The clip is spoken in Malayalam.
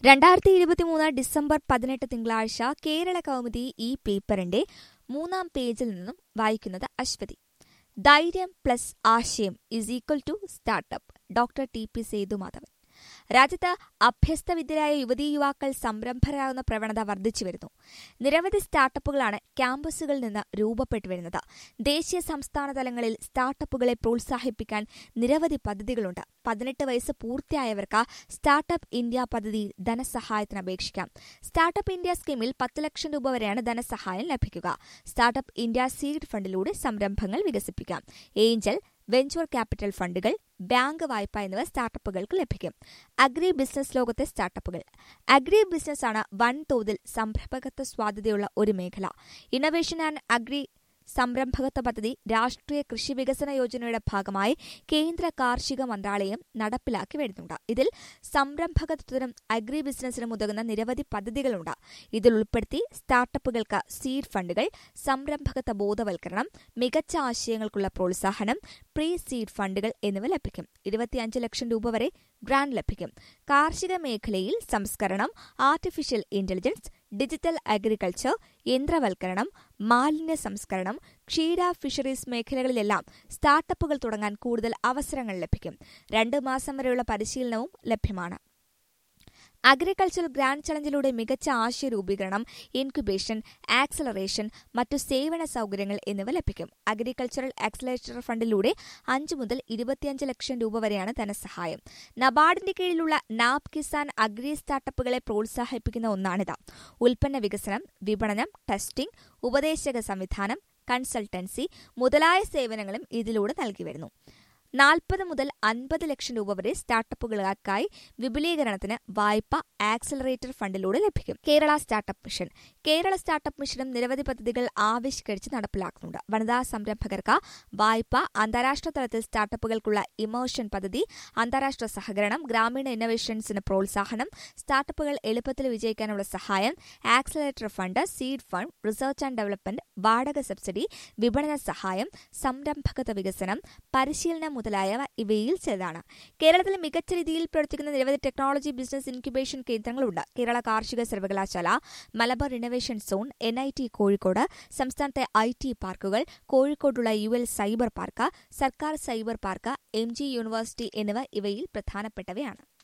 രണ്ടായിരത്തി ഇരുപത്തിമൂന്ന് ഡിസംബർ പതിനെട്ട് തിങ്കളാഴ്ച കേരള കൗമുദി ഈ പേപ്പറിന്റെ മൂന്നാം പേജിൽ നിന്നും വായിക്കുന്നത് അശ്വതി ധൈര്യം പ്ലസ് ആശയം is equal to startup doctor T P Sethumadhavan രാജ്യത്ത് അഭ്യസ്തവിദ്യരായ യുവതീ യുവാക്കൾ സംരംഭരാകുന്ന പ്രവണത വർദ്ധിച്ചുവരുന്നു നിരവധി സ്റ്റാർട്ടപ്പുകളാണ് ക്യാമ്പസുകളിൽ നിന്ന് രൂപപ്പെട്ടു വരുന്നത് ദേശീയ സംസ്ഥാന തലങ്ങളിൽ സ്റ്റാർട്ടപ്പുകളെ പ്രോത്സാഹിപ്പിക്കാൻ നിരവധി പദ്ധതികളുണ്ട് പതിനെട്ട് വയസ്സ് പൂർത്തിയായവർക്ക് സ്റ്റാർട്ടപ്പ് ഇന്ത്യ പദ്ധതിയിൽ ധനസഹായത്തിന് അപേക്ഷിക്കാം സ്റ്റാർട്ടപ്പ് ഇന്ത്യ സ്കീമിൽ പത്ത് ലക്ഷം രൂപ വരെയാണ് ധനസഹായം ലഭിക്കുക സ്റ്റാർട്ടപ്പ് ഇന്ത്യ സീഡ് ഫണ്ടിലൂടെ സംരംഭങ്ങൾ വികസിപ്പിക്കാം ഏഞ്ചൽ വെഞ്ചർ ക്യാപിറ്റൽ ഫണ്ടുകൾ ബാങ്ക് വായ്പ എന്നിവ സ്റ്റാർട്ടപ്പുകൾക്ക് ലഭിക്കും അഗ്രി ബിസിനസ് ലോകത്തെ സ്റ്റാർട്ടപ്പുകൾ അഗ്രി ബിസിനസ്സാണ് വൻതോതിൽ സംരംഭകത്വ സാധ്യതയുള്ള ഒരു മേഖല ഇന്നൊവേഷൻ ആൻഡ് അഗ്രി സംരംഭകത്വ പദ്ധതി രാഷ്ട്രീയ കൃഷി വികസന യോജനയുടെ ഭാഗമായി കേന്ദ്ര കാർഷിക മന്ത്രാലയം നടപ്പിലാക്കി വരുന്നുണ്ട് ഇതിൽ സംരംഭകത്വത്തിനും അഗ്രി ബിസിനസിനും ഉതകുന്ന നിരവധി പദ്ധതികളുണ്ട് ഇതിൽ ഉൾപ്പെടുത്തി സ്റ്റാർട്ടപ്പുകൾക്ക് സീഡ് ഫണ്ടുകൾ സംരംഭകത്വ ബോധവൽക്കരണം മികച്ച ആശയങ്ങൾക്കുള്ള പ്രോത്സാഹനം പ്രീ സീഡ് ഫണ്ടുകൾ എന്നിവ ലഭിക്കും ഇരുപത്തിയഞ്ച് ലക്ഷം രൂപ വരെ ഗ്രാന്റ് ലഭിക്കും കാർഷിക മേഖലയിൽ സംസ്കരണം ആർട്ടിഫിഷ്യൽ ഇന്റലിജൻസ് ഡിജിറ്റൽ അഗ്രികൾച്ചർ യന്ത്രവൽക്കരണം മാലിന്യ സംസ്കരണം ക്ഷീര ഫിഷറീസ് മേഖലകളിലെല്ലാം സ്റ്റാർട്ടപ്പുകൾ തുടങ്ങാൻ കൂടുതൽ അവസരങ്ങൾ ലഭിക്കും രണ്ട് മാസം വരെയുള്ള പരിശീലനവും ലഭ്യമാണ് അഗ്രികൾച്ചർ ഗ്രാൻഡ് ചലഞ്ചിലൂടെ മികച്ച ആശയ രൂപീകരണം ഇൻക്യുബേഷൻ ആക്സലറേഷൻ മറ്റു സേവന സൗകര്യങ്ങൾ എന്നിവ ലഭിക്കും അഗ്രികൾച്ചറൽ ആക്സലറേറ്റർ ഫണ്ടിലൂടെ അഞ്ച് മുതൽ ഇരുപത്തിയഞ്ച് ലക്ഷം രൂപ വരെയാണ് ധനസഹായം നബാർഡിന്റെ കീഴിലുള്ള നാബ് കിസാൻ അഗ്രി സ്റ്റാർട്ടപ്പുകളെ പ്രോത്സാഹിപ്പിക്കുന്ന ഒന്നാണിത് ഉൽപ്പന്ന വികസനം വിപണനം ടെസ്റ്റിംഗ് ഉപദേശക സംവിധാനം കൺസൾട്ടൻസി മുതലായ സേവനങ്ങളും ഇതിലൂടെ നൽകി വരുന്നു നാൽപ്പത് മുതൽ അൻപത് ലക്ഷം രൂപ വരെ സ്റ്റാർട്ടപ്പുകൾക്കായി വിപുലീകരണത്തിന് വായ്പ ആക്സലറേറ്റർ ഫണ്ടിലൂടെ ലഭിക്കും Kerala startup mission Kerala startup മിഷനും നിരവധി പദ്ധതികൾ ആവിഷ്കരിച്ച് നടപ്പിലാക്കുന്നുണ്ട് വനിതാ സംരംഭകർക്ക് വായ്പ അന്താരാഷ്ട്ര തലത്തിൽ സ്റ്റാർട്ടപ്പുകൾക്കുള്ള ഇമോഷൻ പദ്ധതി അന്താരാഷ്ട്ര സഹകരണം ഗ്രാമീണ ഇന്നോവേഷൻസിന് പ്രോത്സാഹനം സ്റ്റാർട്ടപ്പുകൾ എളുപ്പത്തിൽ വിജയിക്കാനുള്ള സഹായം accelerator fund seed fund research and development വാടക സബ്സിഡി വിപണന സഹായം സംരംഭകത്വ വികസനം പരിശീലനം മുതലായവ ഇവയിൽ ചിലതാണ് കേരളത്തിൽ മികച്ച രീതിയിൽ പ്രവർത്തിക്കുന്ന നിരവധി ടെക്നോളജി ബിസിനസ് ഇൻക്യുബേഷൻ കേന്ദ്രങ്ങളുണ്ട് കേരള കാർഷിക സർവകലാശാല Malabar innovation zone N I T Kozhikode സംസ്ഥാനത്തെ ഐ ടി പാർക്കുകൾ കോഴിക്കോടുള്ള യു എൽ സൈബർ പാർക്ക് സർക്കാർ cyber park M G university എന്നിവ ഇവയിൽ പ്രധാനപ്പെട്ടവയാണ്